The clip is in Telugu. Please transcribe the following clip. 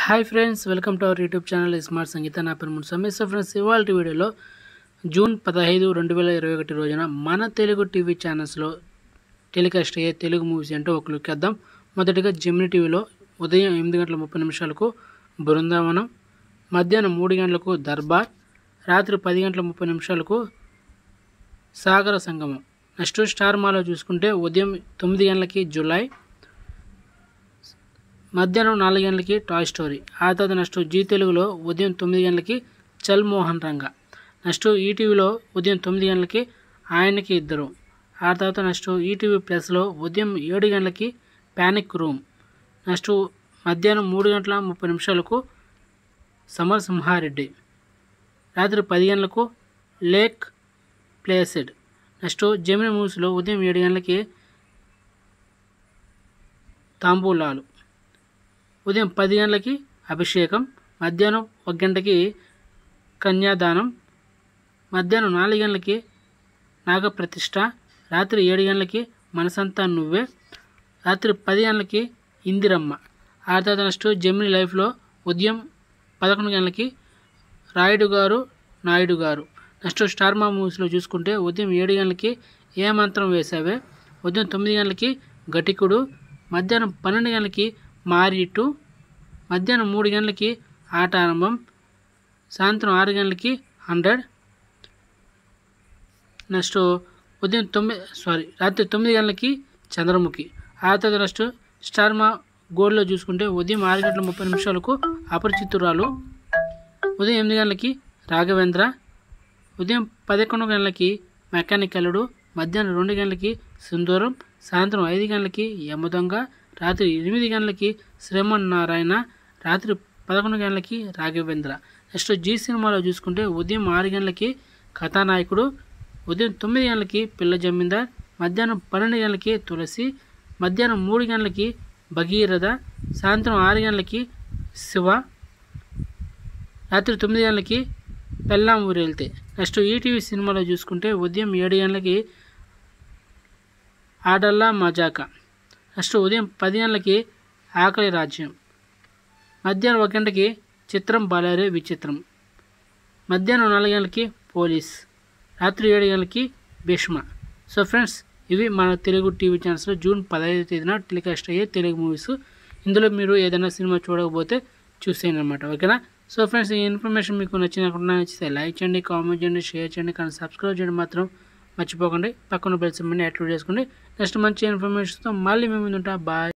hi friends welcome to our YouTube channel smart Sangeetha నా పేరు మున్సమ్మి సో ఫ్రెండ్స్ ఇవాళ వీడియోలో జూన్ పదహైదు రెండు వేల ఇరవై ఒకటి రోజున మన తెలుగు టీవీ ఛానల్స్లో టెలికాస్ట్ అయ్యే తెలుగు మూవీస్ ఏంటో ఒక లుక్ వేద్దాం మొదటిగా జెమిని టీవీలో ఉదయం ఎనిమిది గంటల ముప్పై నిమిషాలకు బృందావనం మధ్యాహ్నం మూడు గంటలకు దర్బార్ రాత్రి పది గంటల ముప్పై నిమిషాలకు సాగర సంగమం నెక్స్ట్ స్టార్ మాలో చూసుకుంటే ఉదయం తొమ్మిది గంటలకి జులై మధ్యాహ్నం నాలుగు గంటలకి టాయ్ స్టోరీ ఆ తర్వాత నెక్స్ట్ జీ తెలుగులో ఉదయం తొమ్మిది గంటలకి చల్ మోహన్ రంగ నెక్స్ట్ ఈటీవీలో ఉదయం తొమ్మిది గంటలకి ఆయనకి ఇద్దరు ఆ తర్వాత నెక్స్ట్ ఈటీవీ ప్లస్లో ఉదయం ఏడు గంటలకి ప్యానిక్ రూమ్ నెక్స్ట్ మధ్యాహ్నం మూడు గంటల ముప్పై నిమిషాలకు సమర్ సింహారెడ్డి రాత్రి పది గంటలకు లేక్ ప్లేసెడ్ నెక్స్ట్ జెమిని మూవీస్లో ఉదయం ఏడు గంటలకి తాంబూలాలు ఉదయం పది గంటలకి అభిషేకం మధ్యాహ్నం ఒక గంటకి కన్యాదానం మధ్యాహ్నం నాలుగు గంటలకి నాగప్రతిష్ఠ రాత్రి ఏడు గంటలకి మనసంతా నువ్వే రాత్రి పది గంటలకి ఇందిరమ్మ ఆ తర్వాత నెక్స్ట్ జెమిని లైఫ్లో ఉదయం పదకొండు గంటలకి రాయుడు గారు నాయుడు గారు నెక్స్ట్ స్టార్ మా మూవీస్లో చూసుకుంటే ఉదయం ఏడు గంటలకి ఏ మంత్రం వేసావే ఉదయం తొమ్మిది గంటలకి ఘటికుడు మధ్యాహ్నం పన్నెండు గంటలకి మారిటు మధ్యాహ్నం మూడు గంటలకి ఆట ఆరంభం సాయంత్రం ఆరు గంటలకి హండ్రెడ్ నెక్స్ట్ ఉదయం తొమ్మిది సారీ రాత్రి తొమ్మిది గంటలకి చంద్రముఖి ఆ తర్వాత నెక్స్ట్ స్టార్ మా గోల్డ్లో చూసుకుంటే ఉదయం ఆరు గంటల ముప్పై నిమిషాలకు అపరిచితురాలు ఉదయం ఎనిమిది గంటలకి రాఘవేంద్ర ఉదయం పదకొండు గంటలకి మెకానికలుడు మధ్యాహ్నం రెండు గంటలకి సింధూరం సాయంత్రం ఐదు గంటలకి యమదొంగ రాత్రి ఎనిమిది గంటలకి శ్రీమన్ నారాయణ రాత్రి పదకొండు గంటలకి రాఘవేంద్ర నెక్స్ట్ జీ సినిమాలో చూసుకుంటే ఉదయం ఆరు గంటలకి కథానాయకుడు ఉదయం తొమ్మిది గంటలకి పిల్ల జమీందార్ మధ్యాహ్నం పన్నెండు గంటలకి తులసి మధ్యాహ్నం మూడు గంటలకి భగీరథ సాయంత్రం ఆరు గంటలకి శివ రాత్రి తొమ్మిది గంటలకి పెళ్ళాం ఊరెళ్తే నెక్స్ట్ ఈటీవీ సినిమాలో చూసుకుంటే ఉదయం ఏడు గంటలకి ఆడల్లా మజాక నెక్స్ట్ ఉదయం పది గంటలకి ఆకలి రాజ్యం మధ్యాహ్నం ఒక గంటకి చిత్రం బాలారే విచిత్రం మధ్యాహ్నం నాలుగు గంటలకి పోలీస్ రాత్రి ఏడు గంటలకి భీష్మ సో ఫ్రెండ్స్ ఇవి మన తెలుగు టీవీ ఛానల్స్లో జూన్ పదహైదు తేదీన టెలికాస్ట్ అయ్యే తెలుగు మూవీస్ ఇందులో మీరు ఏదైనా సినిమా చూడకపోతే చూసేయండి అనమాట ఓకేనా సో ఫ్రెండ్స్ ఈ ఇన్ఫర్మేషన్ మీకు నచ్చినకుండా నచ్చితే లైక్ చేయండి కామెంట్ చేయండి షేర్ చేయండి కానీ సబ్స్క్రైబ్ చేయడం మాత్రం మర్చిపోకండి పక్కన బెల్ సింబల్ని యాక్టివేట్ చేసుకోండి నెక్స్ట్ మంచి ఇన్ఫర్మేషన్తో మళ్ళీ మేము ముందుంటా బాయ్